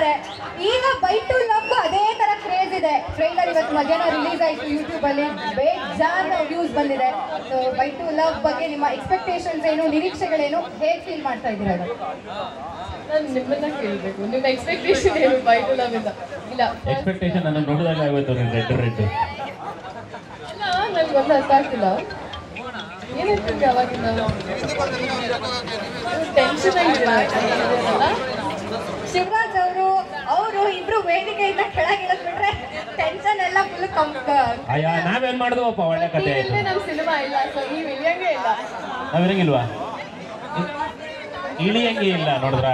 ಇದ್ದಾರೆ ಈಗ by to love ಅದೇ ತರ ಕ್ರೇಜ್ ಇದೆ ಟ್ರೈಲರ್ ಇವತ್ತು ಮಧ್ಯಾಹ್ನ ರಿಲೀಸ್ ಆಯಿತು ಯೂಟ್ಯೂಬ್ ಅಲ್ಲಿ ಬೇಜಾನ್ ವ್ಯೂಸ್ ಬಂದಿದೆ ಸೊ ಬೈ ಟು ಲವ್ ಬಗ್ಗೆ ನಿಮ್ಮ ಎಕ್ಸ್ಪೆಕ್ಟೇಷನ್ಸ್ ಏನು ನಿರೀಕ್ಷೆಗಳೇನು ಹೇಗೆ ಫೀಲ್ ಮಾಡ್ತಾ ಇದ್ದೀರಾ ಅದು? ನಾನು ನಿಮ್ಮನ್ನ ಕೇಳಬೇಕು ನಿಮ್ಮ ಎಕ್ಸ್ಪೆಕ್ಟೇಷನ್ ಏನು ಬೈ ಟು ಲವ್ ಇಂದ ಇಲ್ಲ ಎಕ್ಸ್ಪೆಕ್ಟೇಷನ್ ನನ್ನ ನೋಡಿದಾಗ ಆಗೋಯ್ತು ನೀನು ರೆಡ್ ರೆಡ್ ಇಲ್ಲ ನನಗೆ ಒಂದು ಅರ್ಥ ಆಗ್ತಿಲ್ಲ ಏನಿರ್ತದೆ ಅವಾಗಿಂದ ಟೆನ್ಷನ್ ಆಗಿರಲ್ಲ ಶಿವರಾಜ್ ಅವರು ಅವರು ಇಬ್ರು ವೇದಿಕೆಯಿಂದ ಕೆಳಗೆ ಇಳಿದ್ಬಿಟ್ರೆ ಟೆನ್ಷನ್ ಎಲ್ಲ ಫುಲ್ ಕಮ್ ಅಯ್ಯ ನಾವೇನ್ ಮಾಡಿದ್ವಪ್ಪ ಒಳ್ಳೆ ಕತೆ ಆಯ್ತು ಇಲ್ಲದೆ ನಮ್ಮ ಸಿನಿಮಾ ಇಲ್ಲ ಸೊ ನೀವು ಇಳಿಯಂಗೆ ಇಲ್ಲ ನಾವಿರಂಗಿಲ್ವಾ ಇಳಿಯಂಗೆ ಇಲ್ಲ ನೋಡಿದ್ರ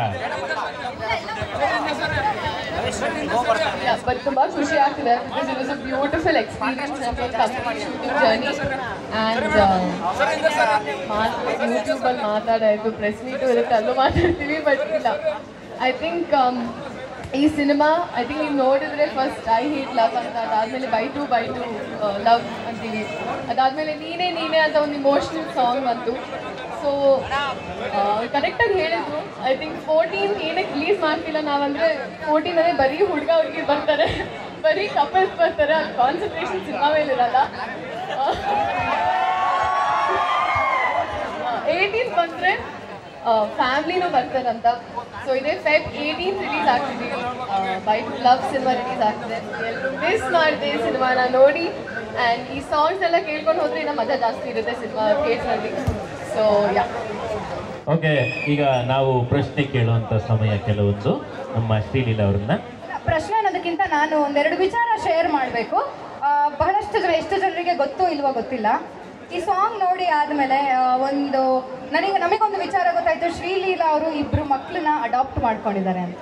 ಬಟ್ ತುಂಬಾ ಖುಷಿ ಆಗ್ತಿದೆ because it was a beautiful experience complete shooting journey and ಯೂಟ್ಯೂಬಲ್ಲಿ ಮಾತಾಡಾಯಿತು ಪ್ರೆಸ್ ಮೀಟು ಇರುತ್ತೆ ಅಲ್ಲೂ ಮಾತಾಡ್ತೀವಿ ಬಟ್ ಇಲ್ಲ ಐ ಥಿಂಕ್ ಈ ಸಿನಿಮಾ ಐ ಥಿಂಕ್ ನೀವು ನೋಡಿದ್ರೆ ಫಸ್ಟ್ ಐ ಹೀಟ್ ಲವ್ ಅಂತ ಅದಾದಮೇಲೆ bye to bye to love ಅಂತೀವಿ ಅದಾದಮೇಲೆ ನೀನೇ ನೀನೇ ಅಂತ ಒಂದು ಇಮೋಷ್ನಲ್ ಸಾಂಗ್ ಬಂತು ಸೊ ಕರೆಕ್ಟಾಗಿ ಹೇಳಿದ್ರು ಐ ಥಿಂಕ್ ಫೋರ್ಟೀನ್ ಏನಕ್ಕೆ ರಿಲೀಸ್ ಮಾಡ್ತಿಲ್ಲ ನಾವಂದರೆ ಫೋರ್ಟೀನ್ ಅಂದರೆ ಬರೀ ಹುಡುಗ ಹುಡುಗಿ ಬರ್ತಾರೆ ಬರೀ ಕಪಲ್ಸ್ ಬರ್ತಾರೆ ಅದು ಕಾನ್ಸಂಟ್ರೇಷನ್ ಸಿನಿಮಾ ಮೇಲೆ ಇರಲ್ಲ ಏಯ್ಟೀನ್ ಬಂದರೆ ಫ್ಯಾಮ್ಲಿನೂ ಬರ್ತಾರಂತ ಸೊ ಇದೇ ಫೆಬ್ ಏಯ್ಟೀನ್ ರಿಲೀಸ್ ಆಗ್ತಿದೆ bye to love cinema release ಆಗ್ತಿದೆ ಎಲ್ಲರೂ ಮಿಸ್ ಮಾಡಿದೆ ಸಿನಿಮಾನ ನೋಡಿ ಆ್ಯಂಡ್ ಈ ಸಾಂಗ್ಸ್ ಎಲ್ಲ ಕೇಳ್ಕೊಂಡು ಹೋದ್ರೆ ಇನ್ನೂ ಮಜಾ ಜಾಸ್ತಿ ಇರುತ್ತೆ ಸಿನಿಮಾ ಥಿಯೇಟ್ರಲ್ಲಿ ಸೊ ಯಾ ಓಕೆ ಈಗ ನಾವು ಪ್ರಶ್ನೆ ಕೇಳುವಂತ ಸಮಯ ಕೆಲವೊಂದು ನಮ್ಮ ಶ್ರೀಲೀಲಾ ಅವ್ರನ್ನ ಪ್ರಶ್ನೆ ಅನ್ನೋದಕ್ಕಿಂತ ನಾನು ಒಂದೆರಡು ವಿಚಾರ ಶೇರ್ ಮಾಡಬೇಕು ಬಹಳಷ್ಟು ಜನ ಎಷ್ಟು ಜನರಿಗೆ ಗೊತ್ತೋ ಇಲ್ವೋ ಗೊತ್ತಿಲ್ಲ ಈ ಸಾಂಗ್ ನೋಡಿ ಆದಮೇಲೆ ಒಂದು ನನಗೆ ನಮಗೊಂದು ವಿಚಾರ ಗೊತ್ತಾಯ್ತು ಶ್ರೀಲೀಲಾ ಅವರು ಇಬ್ರು ಮಕ್ಕಳನ್ನ ಅಡಾಪ್ಟ್ ಮಾಡ್ಕೊಂಡಿದ್ದಾರೆ ಅಂತ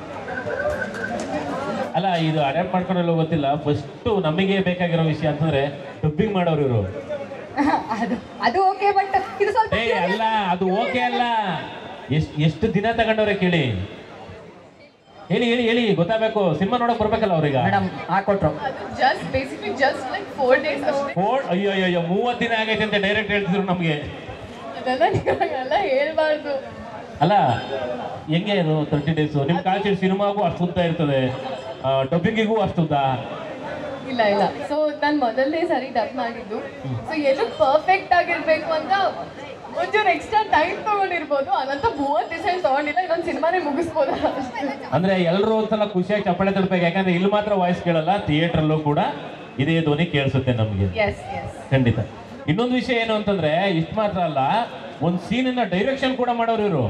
ಅಲ್ಲ ಇದು ಅಡ್ಯಾಪ್ಟ್ ಮಾಡ್ಕೊಂಡೆಲ್ಲ ಗೊತ್ತಿಲ್ಲ ಫಸ್ಟ್ ನಮಗೆ ಬೇಕಾಗಿರೋ ವಿಷಯ ಅಂತಂದ್ರೆ ಡಬ್ಬಿಂಗ್ ಮಾಡೋರು ಇವರು ಅದು ಅದು ಓಕೆ ಬಟ್ ಇದು ಸ್ವಲ್ಪ ಏ ಅಲ್ಲ ಅದು ಓಕೆ ಅಲ್ಲ ಎಷ್ಟು ಎಷ್ಟು ದಿನ ತಗೊಂಡವ್ರೆ ಕೇಳಿ ಹೇಳಿ ಹೇಳಿ ಹೇಳಿ ಗೊತ್ತಾಗಬೇಕು ಸಿನಿಮಾ ನೋಡಕ್ ಬರ್ಬೇಕಲ್ಲ ಅವ್ರೀಗ ಮೇಡಮ್ ಹಾಕೊಟ್ರು ಅದು just basically just like four days ಅಷ್ಟೇ ಫೋರ್ ಅಯ್ಯೋ ಅಯ್ಯೋ ಅಯ್ಯೋ ಮೂವತ್ತು ದಿನ ಆಗೈತೆ ಅಂತ ಡೈರೆಕ್ಟ್ ಹೇಳ್ತಿದ್ರು ನಮಗೆ ಅದೆಲ್ಲ ನೀವೆಲ್ಲ ಹೇಳ್ಬಾರ್ದು ಅಲ್ಲ ಹೆಂಗೆ ಇದು ತರ್ಟಿ ಡೇಸ್ ನಿಮ್ ಕಾಲ್ಚಿ ಸಿನಿಮಾಗೂ ಅಷ್ಟು ಉದ್ದ ಇರ್ತದೆ ಡಬ್ಬಿಂಗಿಗೂ ಅಷ್ಟು ಉದ್ದ ಇಲ್ಲ ಇಲ್ಲ ಸೊ ನಾನು ಮೊದಲನೇ ಸಾರಿ ಡಬ್ ಮಾಡಿದ್ದು ಸೊ ಎಲ್ಲೂ ಪರ್ಫೆಕ್ಟ್ ಆಗಿರ್ಬೇಕು ಅಂತ ಒಂಚೂರು ಎಕ್ಸ್ಟ್ರಾ ಟೈಮ್ ತಗೊಂಡಿರ್ಬೋದು ಅದಂತ ಮೂವತ್ತು ದಿವಸ ಏನು ತಗೊಂಡಿಲ್ಲ ಇನ್ನೊಂದು ಸಿನಿಮಾನೇ ಮುಗಿಸ್ಬೋದಲ್ಲ ಅಷ್ಟೇ ಅಂದ್ರೆ ಎಲ್ಲರೂ ಒಂದ್ಸಲ ಖುಷಿಯಾಗಿ ಚಪ್ಪಾಳೆ ತಡಬೇಕು ಯಾಕಂದ್ರೆ ಇಲ್ಲಿ ಮಾತ್ರ ವಾಯ್ಸ್ ಕೇಳಲ್ಲ ಥಿಯೇಟ್ರಲ್ಲೂ ಕೂಡ ಇದೇ ಧ್ವನಿ ಕೇಳಿಸುತ್ತೆ ನಮಗೆ ಎಸ್ ಎಸ್ ಖಂಡಿತ ಇನ್ನೊಂದು ವಿಷಯ ಏನು ಅಂತಂದ್ರೆ ಇಷ್ಟು ಮಾತ್ರ ಅಲ್ಲ ಒಂದು ಸೀನಿನ ಡೈರೆಕ್ಷನ್ ಕೂಡ ಮಾಡೋರು ಇವರು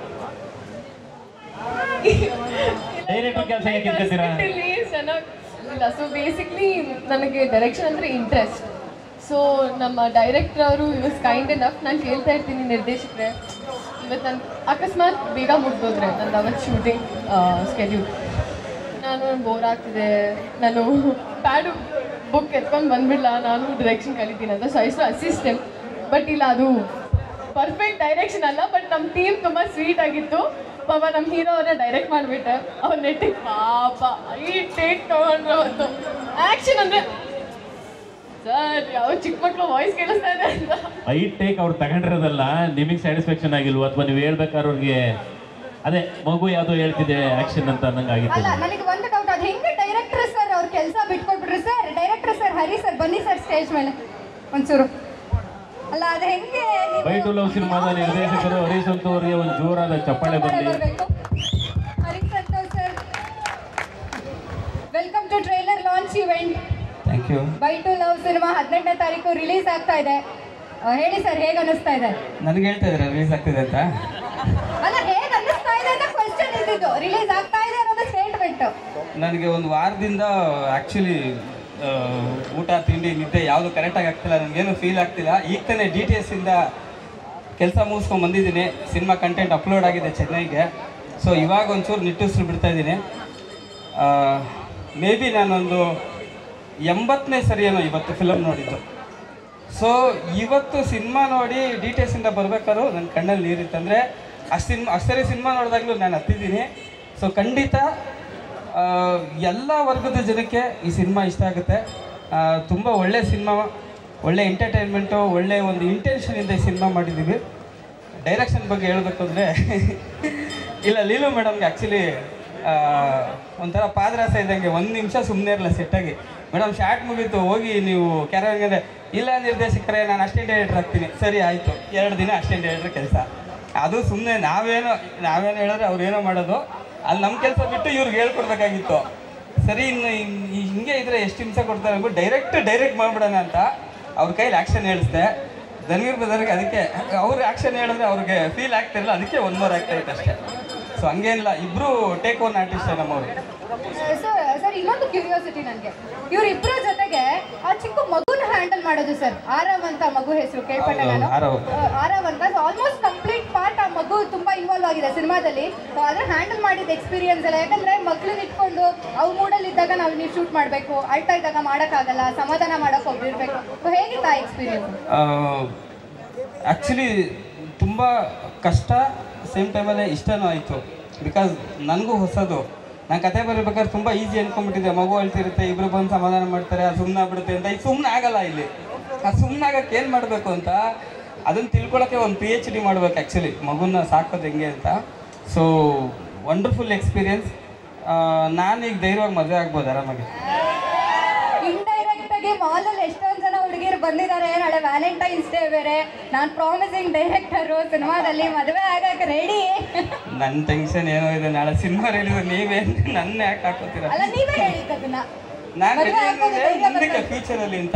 ಡೈರೆಕ್ಟರ್ ಕೆಲಸ ಹೇಗೆ ಕಿತ್ಕೊತೀರಾ ಚೆನ್ನಾಗಿ ಇಲ್ಲ ಸೊ ಬೇಸಿಕ್ಲಿ ನನಗೆ ಡೈರೆಕ್ಷನ್ ಅಂದರೆ ಇಂಟ್ರೆಸ್ಟ್ ಸೊ ನಮ್ಮ ಡೈರೆಕ್ಟರ್ ಅವರು ಇವಾಸ್ ಕೈಂಡ್ ಎನಫ್ ನಾನು ಕೇಳ್ತಾ ಇರ್ತೀನಿ ನಿರ್ದೇಶಕರೇ ಇವತ್ತು ನಾನು ಅಕಸ್ಮಾತ್ ಬೇಗ ಮುಗ್ದೋದ್ರೆ ನಂದು ಅವತ್ತು ಶೂಟಿಂಗ್ ಸ್ಕೆಡ್ಯೂಲ್ ನಾನು ಬೋರ್ ಆಗ್ತಿದೆ ನಾನು ಪ್ಯಾಡು ಬುಕ್ ಎತ್ಕೊಂಡು ಬಂದ್ಬಿಡ್ಲ ನಾನು ಡೈರೆಕ್ಷನ್ ಕಲಿತೀನಿ ಅಂತ ಸೊ ಐಸು ಅಸಿಸ್ಟೆಂಟ್ ಬಟ್ ಇಲ್ಲ ಅದು ಪರ್ಫೆಕ್ಟ್ ಡೈರೆಕ್ಷನ್ ಅಲ್ಲ ಬಟ್ ನಮ್ಮ ಟೀಮ್ ತುಂಬ ಸ್ವೀಟ್ ಆಗಿತ್ತು ಪಾಪ ನಮ್ಮ ಹೀರೋ ಅವ್ರನ್ನ ಡೈರೆಕ್ಟ್ ಮಾಡಿಬಿಟ್ಟೆ ಅವ್ರ ನೆಟ್ಟಿಗೆ ಪಾಪ ಈ ಟೇಕ್ ತೊಗೊಂಡ್ರು ಅವತ್ತು ಆ್ಯಕ್ಷನ್ ಅಂದರೆ ಸರ್ ಯಾವ ಚಿಕ್ಕ ಮಕ್ಕಳು ವಾಯ್ಸ್ ಕೇಳಿಸ್ತಾ ಇದೆ ಅಂತ ಐ ಟೇಕ್ ಅವ್ರು ತಗೊಂಡಿರೋದಲ್ಲ ನಿಮಗೆ ಸ್ಯಾಟಿಸ್ಫ್ಯಾಕ್ಷನ್ ಆಗಿಲ್ವಾ ಅಥವಾ ನೀವು ಹೇಳ್ಬೇಕಾದ್ರೆ ಅವ್ರಿಗೆ ಅದೇ ಮಗು ಯಾವುದೋ ಹೇಳ್ತಿದೆ ಆಕ್ಷನ್ ಅಂತ ಅನ್ನಂಗೆ ಆಗಿತ್ತು ಅಲ್ಲ ನನಗೆ ಒಂದು ಡೌಟ್ ಅದು ಹೆಂಗೆ ಡೈರೆಕ್ಟರ್ ಸರ್ ಅವ್ರ ಕೆಲಸ ಬಿಟ್ಕೊಟ್ಬಿಟ್ರು sir director sir Hari sir ಬನ್ನಿ ಸರ್ ಸ್ಟೇಜ್ ಮೇಲೆ ಒಂಚೂರು ಅಲ್ಲ ಅದು ಹೆಂಗೆ ನೀವು- ಬೈ ಟು ಲವ್ ಸಿನಿಮಾದ ನಿರ್ದೇಶಕರು ಹರೀಶ್ ಅಂತ ಅವರಿಗೆ ಒಂದು ಜೋರಾದ ಚಪ್ಪಾಳೆ ಬರಲಿ ಬರ್ಬೇಕು. Hari Santosh sir welcome to trailer launch event thank you bye to love cinema ಹದಿನೆಂಟನೇ ತಾರೀಕು ರಿಲೀಸ್ ಆಗ್ತಾ ಇದೆ ಆ, ಹೇಳಿ ಸರ್ ಹೇಗೆ ಅನ್ನಿಸ್ತಾ ಇದೆ ನನಗೆ ಹೇಳ್ತಾ ಇದ್ರೆ ರಿಲೀಸ್ ಆಗ್ತಿದೆ ಅಂತ ಅಲ್ಲ ಹೇಗೆ ಅನ್ನಿಸ್ತಾ ಇದೆ ಅಂತ ಕ್ವಶನ್ ಇದ್ದಿದ್ದು ರಿಲೀಸ್ ಆಗ್ತಾ ಇದೆ ಅನ್ನೋದು ಸ್ಟೇಟ್ಮೆಂಟ್ ನನಗೆ ಒಂದು ವಾರದಿಂದ ಆ್ಯಕ್ಚುಲಿ ಊಟ ತಿಂಡಿ ನಿದ್ದೆ ಯಾವುದು ಕರೆಕ್ಟಾಗಿ ಆಗ್ತಿಲ್ಲ ನನಗೇನು ಫೀಲ್ ಆಗ್ತಿಲ್ಲ ಈಗ ತಾನೇ ಡಿ ಟಿ ಎಸ್ಸಿಂದ ಕೆಲಸ ಮುಗಿಸ್ಕೊಂಡು ಬಂದಿದ್ದೀನಿ ಸಿನಿಮಾ ಕಂಟೆಂಟ್ ಅಪ್ಲೋಡ್ ಆಗಿದೆ ಚೆನ್ನೈಗೆ ಸೊ ಇವಾಗ ಒಂಚೂರು ನಿಟ್ಟುಸಿರು ಬಿಡ್ತಾ ಇದ್ದೀನಿ ಮೇ ಬಿ ನಾನೊಂದು ಎಂಬತ್ತನೇ ಸರಿಯೇನೋ ಇವತ್ತು ಫಿಲಮ್ ನೋಡಿದ್ದು ಸೊ ಇವತ್ತು ಸಿನಿಮಾ ನೋಡಿ ಡಿ ಟಿ ಎಸ್ಸಿಂದ ಬರ್ಬೇಕಾದ್ರೂ ನನ್ನ ಕಣ್ಣಲ್ಲಿ ನೀರಿತ್ತಂದರೆ ಅಷ್ಟು ಸಿನಿಮಾ ಅಷ್ಟೇ ಸಿನಿಮಾ ನೋಡಿದಾಗಲೂ ನಾನು ಹತ್ತಿದ್ದೀನಿ ಸೊ ಖಂಡಿತ ಆ, ಎಲ್ಲ ವರ್ಗದ ಜನಕ್ಕೆ ಈ ಸಿನಿಮಾ ಇಷ್ಟ ಆಗುತ್ತೆ ತುಂಬ ಒಳ್ಳೆ ಸಿನಿಮಾ ಒಳ್ಳೆ ಎಂಟರ್ಟೈನ್ಮೆಂಟು ಒಳ್ಳೆ ಒಂದು ಇಂಟೆನ್ಷನಿಂದ ಈ ಸಿನಿಮಾ ಮಾಡಿದ್ದೀವಿ ಡೈರೆಕ್ಷನ್ ಬಗ್ಗೆ ಹೇಳಬೇಕು ಅಂದರೆ ಇಲ್ಲ ಲೀಲು ಮೇಡಮ್ಗೆ ಆ್ಯಕ್ಚುಲಿ ಆ, ಒಂಥರ ಪಾದರಸ ಇದ್ದಂಗೆ ಒಂದು ನಿಮಿಷ ಸುಮ್ಮನೆ ಇರಲ್ಲ ಸೆಟ್ಟಾಗಿ ಮೇಡಮ್ ಶಾರ್ಟ್ ಮುಗೀತು ಹೋಗಿ ನೀವು ಕ್ಯಾರವಾನ್ಗೆ ಇಲ್ಲ ನಿರ್ದೇಶಕರೇ ನಾನು ಅಷ್ಟೇ ಡೈರೆಕ್ಟರ್ ಆಗ್ತೀನಿ ಸರಿ ಆಯಿತು ಎರಡು ದಿನ ಅಷ್ಟೇ ಡೈರೆಕ್ಟರ್ ಕೆಲಸ ಅದು ಸುಮ್ಮನೆ ನಾವೇನೋ ನಾವೇನೋ ಹೇಳಿದ್ರೆ ಅವ್ರು ಏನೋ ಮಾಡೋದು ಅಲ್ಲಿ ನಮ್ಮ ಕೆಲಸ ಬಿಟ್ಟು ಇವ್ರಿಗೆ ಹೇಳ್ಕೊಡ್ಬೇಕಾಗಿತ್ತು ಸರಿ ಇನ್ನು ಇನ್- ಈ ಹಿಂಗೆ ಇದ್ರೆ ಎಷ್ಟು ಹಿಂಸೆ ಕೊಡ್ತಾರೆ ಅಂದ್ಬಿಟ್ಟು ಡೈರೆಕ್ಟ್ ಡೈರೆಕ್ಟ್ ಮಾಡ್ಬಿಡೋಣ ಅಂತ ಅವ್ರ ಕೈಲಿ ಆ್ಯಕ್ಷನ್ ಹೇಳಿಸ್ದೆ ಧನ್ವೀರ್ ಬ್ರದರ್ಗೆ ಅದಕ್ಕೆ ಅವ್ರು ಆ್ಯಕ್ಷನ್ ಹೇಳಿದ್ರೆ ಅವ್ರಿಗೆ ಫೀಲ್ ಆಗ್ತಿರಲಿಲ್ಲ ಅದಕ್ಕೆ ಒನ್ ಮೋರ್ ಆಗ್ತಾ ಇತ್ತು ಅಷ್ಟೇ ಸೊ ಹಂಗೇನಿಲ್ಲ ಇಬ್ಬರು ಟೇಕ್ ಓನ್ ಆರ್ಟಿಸ್ಟೇ ನಮ್ಮವರು ಸರ್ ಸರ್ ಇನ್ನೊಂದು ಕ್ಯೂರಿಯಾಸಿಟಿ ನನಗೆ ಇವರಿಬ್ಬರ ಜೊತೆಗೆ ಆ ಚಿಕ್ಕ ಮಗುನ ಹ್ಯಾಂಡಲ್ ಮಾಡೋದು ಸರ್ ಆರವ್ ಅಂತ ಮಗು ಹೆಸರು ಕೇಳ್ಪಟ್ಟೆ ಹೌದು, ನಾನು ಆರವ್. ಆ, ಆರವ್ ಅಂತ ಆಲ್ಮೋಸ್ಟ್ ಕಂಪ್ಲೀಟ್ ಪಾರ್ಟ್ ಆ ಮಗು ತುಂಬಾ ಇನ್ವಾಲ್ವ್ ಆಗಿದೆ ಸಿನಿಮಾದಲ್ಲಿ ಸೊ ಅದನ್ನ ಹ್ಯಾಂಡಲ್ ಮಾಡಿದ ಎಕ್ಸ್ಪೀರಿಯನ್ಸ್ ಎಲ್ಲ ಯಾಕಂದ್ರೆ ಮಕ್ಳನ್ನ ಇಟ್ಕೊಂಡು ಅವ್ರ ಮೂಡಲ್ಲಿ ಇದ್ದಾಗ ನಾವು ನೀವು ಶೂಟ್ ಮಾಡಬೇಕು ಅಳ್ತಾ ಇದ್ದಾಗ ಮಾಡೋಕ್ಕಾಗಲ್ಲ ಸಮಾಧಾನ ಮಾಡೋಕೆ ಒಬ್ರಿರ್ಬೇಕು ಸೊ ಹೇಗಿತ್ತು ಆ ಎಕ್ಸ್ಪೀರಿಯನ್ಸ್ ಆ್ಯಕ್ಚುಲಿ ತುಂಬ ಕಷ್ಟ ಸೇಮ್ ಟೈಮಲ್ಲೇ ಇಷ್ಟನೂ ಆಯಿತು ಬಿಕಾಸ್ ನನಗೂ ಹೊಸದು ನಾನು ಕತೆ ಬರೀಬೇಕಾದ್ರೆ ತುಂಬ ಈಸಿ ಅನ್ಕೊಂಡ್ಬಿಟ್ಟಿದ್ದೆ ಮಗು ಅಳ್ತಿರುತ್ತೆ ಇಬ್ರು ಬಂದು ಸಮಾಧಾನ ಮಾಡ್ತಾರೆ ಅದು ಸುಮ್ಮನೆ ಆಗ್ಬಿಡುತ್ತೆ ಅಂತ ಈಗ ಸುಮ್ಮನೆ ಆಗಲ್ಲ ಇಲ್ಲಿ ಆ ಸುಮ್ಮನೆ ಆಗಕ್ಕೆ ಏನು ಮಾಡಬೇಕು ಅಂತ ಅದನ್ನು ತಿಳ್ಕೊಳಕ್ಕೆ ಒಂದು ಪಿ ಎಚ್ ಡಿ ಮಾಡ್ಬೇಕು ಆ್ಯಕ್ಚುಲಿ ಮಗುನ ಸಾಕೋದು ಹೆಂಗೆ ಅಂತ ಸೊ ವಂಡರ್ಫುಲ್ ಎಕ್ಸ್ಪೀರಿಯನ್ಸ್ ನಾನೀಗ ಧೈರ್ಯವಾಗಿ ಮದುವೆ ಆಗ್ಬೋದು ಆರಾಮಾಗಿ ಇಂಡೈರೆಕ್ಟ್ ಆಗಿ ಮಾಲ್ ಅಲ್ಲಿ ಎಷ್ಟೊಂದ್ ಜನ ಹುಡುಗಿರು ಬಂದಿದ್ದಾರೆ ನಾಳೆ ವ್ಯಾಲೆಂಟೈನ್ಸ್ ಡೇ ಬೇರೆ ನಾನ್ ಪ್ರಾಮಿಸಿಂಗ್ ಡೈರೆಕ್ಟರು ಸಿನಿಮಾದಲ್ಲಿ ಮದುವೆ ಆಗಕ್ಕೆ ರೆಡಿ ನನ್ನ ಟೆನ್ಷನ್ ಏನೋ ಇದೆ ನಾಳೆ ಸಿನಿಮಾ ರಿಲೀಸ್ ನೀವೇನು ನನ್ನ ಯಾಕೆ ಹಾಕೋತೀರ ಅಲ್ಲ ನೀವೇ ಹೇಳಿದ್ದನ್ನ ನಾನು ಮದುವೆ ಆಗೋದು ಧೈರ್ಯ ಮುಂದಕ್ಕೆ ಬರ್ಬೇಕು. ಫ್ಯೂಚರಲ್ಲಿ ಅಂತ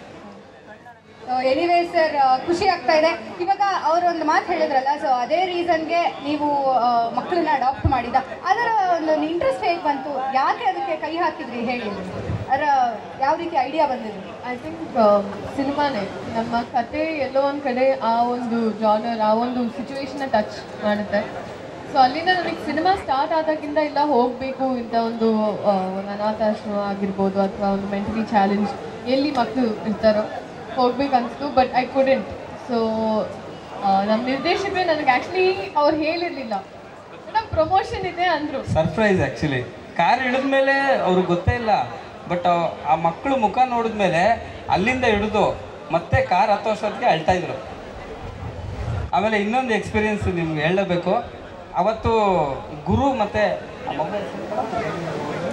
ಎನಿವೇ ಸರ್ ಖುಷಿ ಆಗ್ತಾ ಇದೆ ಇವಾಗ ಅವ್ರು ಒಂದು ಮಾತು ಹೇಳಿದ್ರಲ್ಲ ಸೊ ಅದೇ ರೀಸನ್ಗೆ ನೀವು ಆ, ಮಕ್ಕಳನ್ನ ಅಡಾಪ್ಟ್ ಮಾಡಿದ ಅದರ ಒಂದು ಇಂಟ್ರೆಸ್ಟ್ ಹೇಗೆ ಬಂತು ಯಾಕೆ ಅದಕ್ಕೆ ಕೈ ಹಾಕಿದ್ರಿ ಹೇಳಿ ಅದರ ಯಾವ ರೀತಿ ಐಡಿಯಾ ಬಂದಿದೆ ಐ ಥಿಂಕ್ ಸಿನಿಮಾನೇ ನಮ್ಮ ಕತೆ ಎಲ್ಲೋ ಒಂದು ಕಡೆ ಆ ಒಂದು ಜಾನರ್ ಆ ಒಂದು ಸಿಚುವೇಶನ್ನ ಟಚ್ ಮಾಡುತ್ತೆ ಸೊ ಅಲ್ಲಿಂದ ನನಗೆ ಸಿನಿಮಾ ಸ್ಟಾರ್ಟ್ ಆದಾಗಿಂದ ಇಲ್ಲ ಹೋಗಬೇಕು ಇಂಥ ಒಂದು ಆ, ಒಂದು ಅನಾಥಾಶ್ರಮ ಆಗಿರ್ಬೋದು ಅಥವಾ ಒಂದು ಮೆಂಟಲಿ ಚಾಲೆಂಜ್ ಎಲ್ಲಿ ಮಕ್ಕಳು ಇರ್ತಾರೋ ಹೋಗ್ಬೇಕು ಅನಿಸ್ತು ಬಟ್ ಐ ಕುಡೆಂಟ್ ಸೊ ನಮ್ಮ ನಿರ್ದೇಶಕರೇ ನನಗೆ ಆ್ಯಕ್ಚುಲಿ ಅವ್ರು ಹೇಳಿರಲಿಲ್ಲ ಮೇಡಮ್ ಪ್ರಮೋಷನ್ ಇದೆ ಅಂದರು ಸರ್ಪ್ರೈಸ್ ಆ್ಯಕ್ಚುಲಿ ಕಾರ್ ಇಳಿದ್ಮೇಲೆ ಅವ್ರಿಗೆ ಗೊತ್ತೇ ಇಲ್ಲ ಬಟ್ ಆ ಮಕ್ಕಳು ಮುಖ ನೋಡಿದ್ಮೇಲೆ ಅಲ್ಲಿಂದ ಹಿಡಿದು ಮತ್ತೆ ಕಾರ್ ಹತ್ತು ವರ್ಷಕ್ಕೆ ಅಳ್ತಾ ಇದ್ರು ಆಮೇಲೆ ಇನ್ನೊಂದು ಎಕ್ಸ್ಪೀರಿಯನ್ಸ್ ನಿಮ್ಗೆ ಹೇಳಬೇಕು ಅವತ್ತು ಗುರು ಮತ್ತೆ ಆ ಮಗು ಹೆಸ್ರು?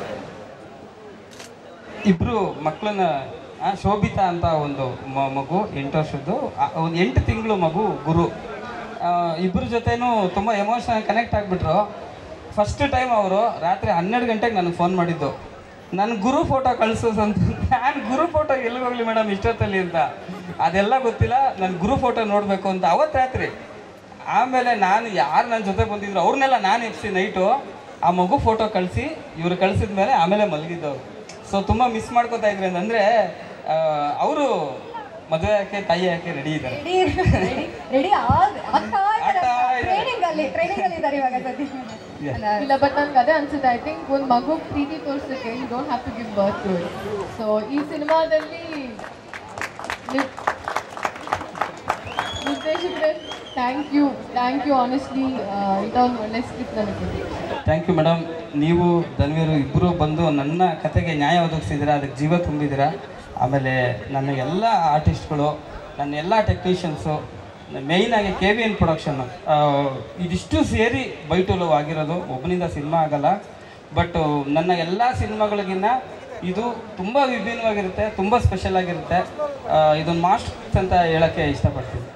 ಇಬ್ರು ಮಕ್ಕಳನ್ನ ಆ, ಶೋಭಿತಾ ಅಂತ ಒಂದು ಮ- ಮಗು ಎಂಟು ವರ್ಷದ್ದು ಆ, ಒಂದು ಎಂಟು ತಿಂಗಳು ಮಗು ಗುರು ಆ, ಇಬ್ರ ಜೊತೆನೂ ತುಂಬ ಎಮೋಷನಲ್ ಕನೆಕ್ಟ್ ಆಗಿಬಿಟ್ರು ಫಸ್ಟ್ ಟೈಮ್ ಅವರು ರಾತ್ರಿ ಹನ್ನೆರಡು ಗಂಟೆಗೆ ನನಗೆ ಫೋನ್ ಮಾಡಿದ್ದು ನನ್ನ ಗುರು ಫೋಟೋ ಕಳಿಸು ಅಂತ ನಾನು ಗುರು ಫೋಟೋ ಎಲ್ಲಿಗೆ ಹೋಗ್ಲಿ ಮೇಡಮ್ ಇಷ್ಟೊತ್ತಲ್ಲಿ ಅಂತ ಅದೆಲ್ಲ ಗೊತ್ತಿಲ್ಲ ನನ್ನ ಗುರು ಫೋಟೋ ನೋಡಬೇಕು ಅಂತ ಅವತ್ತು ರಾತ್ರಿ ಆಮೇಲೆ ನಾನು ಯಾರು ನನ್ನ ಜೊತೆ ಬಂದಿದ್ರು ಅವ್ರನ್ನೆಲ್ಲ ನಾನು ಎಪ್ಸಿ ನೈಟು ಆ ಮಗು ಫೋಟೋ ಕಳಿಸಿ ಇವ್ರು ಕಳಿಸಿದ ಮೇಲೆ ಆಮೇಲೆ ಮಲಗಿದ್ದವ್ರು ಸೊ ತುಂಬ ಮಿಸ್ ಮಾಡ್ಕೋತಾ ಇದ್ರಿ ಅಂತಂದರೆ ಅವರು ಮದುವೆ ಯಾಕೆ ತಾಯಿ ಯಾಕೆ ರೆಡಿ ಇದ್ದಾರೆ ರೆಡಿ ರೆಡಿ ಆಗ್ತಾ ಆಗ್ತಾ ಇದ್ದಾರೆ. ಟ್ರೈನಿಂಗ್ ಅಲ್ಲಿ ಟ್ರೈನಿಂಗ್ ಅಲ್ಲಿ ಇದ್ದಾರೆ ಇವಾಗ ಸದ್ಯ ಇಲ್ಲ ಬಟ್ ನನ್ಗೆ ಅದೇ ಅನ್ಸುತ್ತೆ ಐ ಥಿಂಕ್ ಒಂದು ಮಗು ಪ್ರೀತಿ ತೋರ್ಸಕ್ಕೆ you don't have to give birth to it so ಈ ಸಿನಿಮಾದಲ್ಲಿ ನಿರ್ದೇಶಕರೇ thank you thank you honestly ಇಂಥ ಒಂದು ಒಳ್ಳೆ ಸ್ಕ್ರಿಪ್ಟ್ ನನಗೆ ಥ್ಯಾಂಕ್ ಯು ಮೇಡಮ್ ನೀವು ಧನ್ವೀರು ಇಬ್ಬರು ಬಂದು ನನ್ನ ಕತೆಗೆ ನ್ಯಾಯ ಒದಗಿಸಿದ್ದೀರಾ ಅದಕ್ಕೆ ಜೀವ ತುಂಬಿದ್ದೀರಾ ಆಮೇಲೆ ನನ್ನ ಎಲ್ಲ ಆರ್ಟಿಸ್ಟ್ಗಳು ನನ್ನ ಎಲ್ಲ ಟೆಕ್ನಿಷಿಯನ್ಸು ಮೇಯ್ನಾಗಿ ಕೆ ವಿ ಎನ್ ಪ್ರೊಡಕ್ಷನ್ನು ಇದಿಷ್ಟು ಸೇರಿ ಬೈಟುಲು ಆಗಿರೋದು ಒಬ್ಬನಿಂದ ಸಿನಿಮಾ ಆಗಲ್ಲ ಬಟ್ ನನ್ನ ಎಲ್ಲ ಸಿನಿಮಾಗಳಿಗಿನ್ನ ಇದು ತುಂಬ ವಿಭಿನ್ನವಾಗಿರುತ್ತೆ ತುಂಬ ಸ್ಪೆಷಲ್ ಆಗಿರುತ್ತೆ ಇದೊಂದು ಮಾಸ್ಟರ್ಸ್ ಅಂತ ಹೇಳೋಕ್ಕೆ ಇಷ್ಟಪಡ್ತೀನಿ